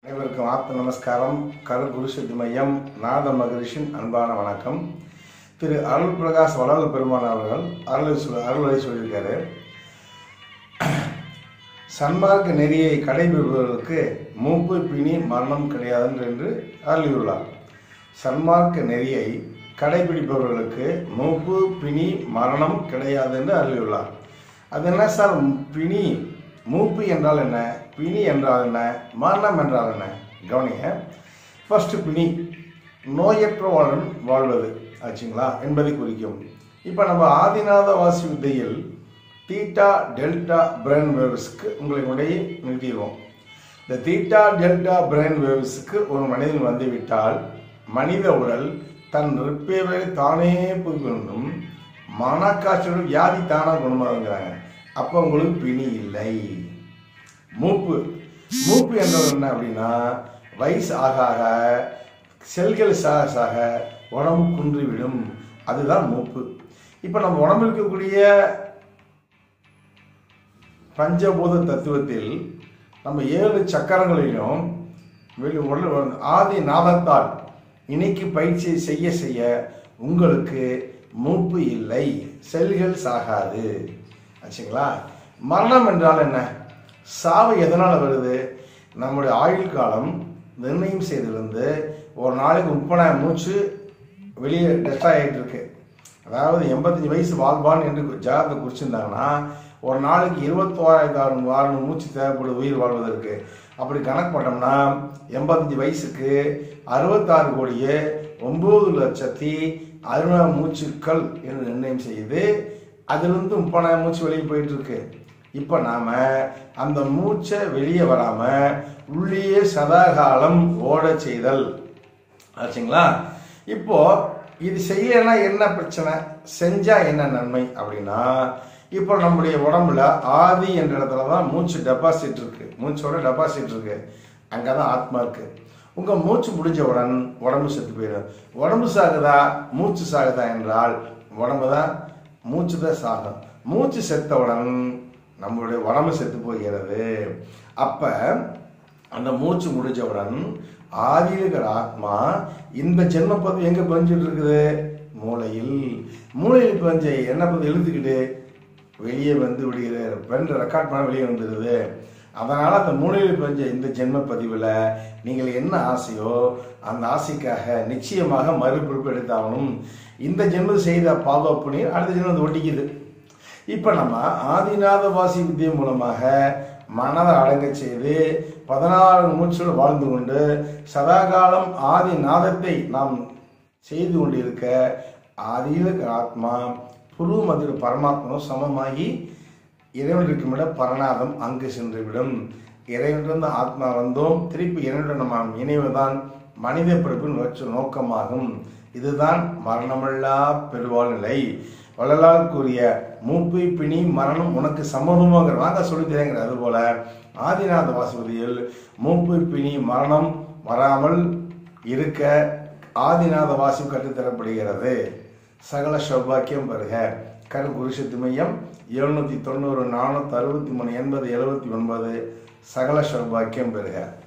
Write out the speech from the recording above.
அனைவருக்கும் ஆத்ம நமஸ்காரம் கரு குருசக்தி மையம் நாத மகரிஷின் அன்பான வணக்கம் திரு அருள் பிரகாஷ் வளர்ந்த பெருமான் அவர்கள் அருள் சொல் அருளை சொல்லியிருக்காரு சன்மார்க்க நெறியை கடைபிடிப்பவர்களுக்கு மூப்பு பிணி மரணம் கிடையாது என்று அருளியுள்ளார் சன்மார்க்க நெறியை கடைபிடிப்பவர்களுக்கு மூப்பு பிணி மரணம் கிடையாது என்று அருளியுள்ளார் அது என்ன சார் பிணி மூப்பு என்றால் என்ன பிணி என்றால் என்ன மரணம் என்றால் என்ன கவனிங்க ஃபர்ஸ்ட் பிணி நோயற்றவாளுடன் வாழ்வது ஆச்சுங்களா என்பதை குறிக்கும் இப்போ நம்ம ஆதிநாத வாசி வித்தையில் தீட்டா டெல்டா பிரெயின் வேவ்ஸ்க்கு உங்களை கொண்டே நிறுத்திடுவோம் இந்த தீட்டா டெல்டா பிரெயின் வேவ்ஸுக்கு ஒரு மனிதன் வந்துவிட்டால் மனித உடல் தன் ரிப்பேரை தானே புதுக்கொண்டும் மனக்காய்ச்சல் வியாதி தானாக குணமாகுங்கிறாங்க அப்போ உங்களுக்கு பிணி இல்லை மூப்பு மூப்பு என்றது என்ன அப்படின்னா வயசு ஆக ஆக செல்கள் சாக சாக உடம்பு குன்றிவிடும் அதுதான் மூப்பு இப்போ நம்ம உடம்பில் இருக்கக்கூடிய பஞ்சபூத தத்துவத்தில் நம்ம ஏழு சக்கரங்களிலும் வெளி உடல் ஆதி நாதத்தால் இணைக்கு பயிற்சி செய்ய செய்ய உங்களுக்கு மூப்பு இல்லை செல்கள் சாகாது ஆச்சுங்களா மரணம் என்றால் என்ன சாவு எதனால் வருது நம்முடைய ஆயுள் காலம் நிர்ணயம் செய்திருந்து ஒரு நாளைக்கு முப்பதாயிரம் மூச்சு வெளியே டெஸ்ட் ஆகிட்டு இருக்கு அதாவது எண்பத்தஞ்சு வயசு வாழ்வான் என்று ஜாதகத்தை குறிச்சிருந்தாங்கன்னா ஒரு நாளைக்கு இருபத்தோராயிரத்தாயிரம் வாரம் மூச்சு தேவைப்படுது உயிர் வாழ்வதற்கு அப்படி கணக்கு பண்ணோம்னா எண்பத்தஞ்சு வயசுக்கு அறுபத்தாறு கோடியே ஒம்பது லட்சத்தி அறுபதாயிரம் மூச்சுக்கள் என்று நிர்ணயம் செய்து அதிலிருந்து முப்பதாயிரம் மூச்சு வெளியே போயிட்டு இருக்கு இப்போ நாம அந்த மூச்சை வெளியே வராம உள்ளேயே சதாகாலம் ஓட செய்தல் ஆச்சுங்களா இப்போ இது செய்யலைன்னா என்ன பிரச்சனை செஞ்சா என்ன நன்மை அப்படின்னா இப்போ நம்முடைய உடம்புல ஆதி என்ற இடத்துல தான் மூச்சு டெபாசிட் இருக்கு மூச்சோட டெபாசிட் இருக்கு அங்கே தான் ஆத்மா இருக்கு உங்க மூச்சு முடிஞ்சவுடன் உடம்பு செத்து போயிடும் உடம்பு சாகுதா மூச்சு சாகுதா என்றால் உடம்பு தான் மூச்சு தான் சாகும் மூச்சு செத்தவுடன் நம்மளுடைய உடம்பு செத்து போகிறது அப்ப அந்த மூச்சு முடிஞ்சவுடன் ஆதியில் இருக்கிற ஆத்மா இந்த ஜென்ம பதவி எங்க பதிஞ்சிட்டு இருக்குது மூளையில் மூளையில் பதிஞ்ச என்ன பதவி எழுத்துக்கிட்டு வெளியே வந்து விடுகிறது பெண் ரெக்கார்ட் பண்ண வெளியே வந்துடுது அதனால அந்த மூளையில் பதிஞ்ச இந்த ஜென்ம பதிவில் நீங்கள் என்ன ஆசையோ அந்த ஆசைக்காக நிச்சயமாக மறுபிறப்பு எடுத்தாகணும் இந்த ஜென்மம் செய்த பாவ புண்ணியம் அடுத்த ஜென்மத்தை ஒட்டிக்குது இப்போ நம்ம ஆதிநாத வாசி வித்தியை மூலமாக மனதை அடங்க செய்து பதினாறு மூச்சோடு வாழ்ந்து கொண்டு சதாகாலம் ஆதி நாதத்தை நாம் செய்து கொண்டிருக்க ஆதியில் இருக்கிற ஆத்மா புரு மதுர பரமாத்மாவும் சமமாகி இறைவன் இருக்குமிட பரநாதம் அங்கு சென்றுவிடும் இறைவனிலிருந்து ஆத்மா வந்தோம் திருப்பி இறைவனுடன் நம்ம இணைவுதான் மனித பிறப்பின் வச்ச நோக்கமாகும் இதுதான் மரணமில்லா பெருவாழ் நிலை வள்ளலால் கூறிய மூப்பு பிணி மரணம் உனக்கு சம்மதமாங்கிற வாங்க சொல்லி தரேங்கிற அதுபோல ஆதிநாத வாசுபதியில் மூப்பு பிணி மரணம் வராமல் இருக்க ஆதிநாத வாசி கற்றுத்தரப்படுகிறது சகல சௌபாக்கியம் பெறுக கரு குருசக்தி மையம் எழுநூத்தி தொண்ணூறு நானூற்றி அறுபத்தி மூணு எண்பது எழுபத்தி ஒன்பது சகல சௌபாக்கியம் பெறுக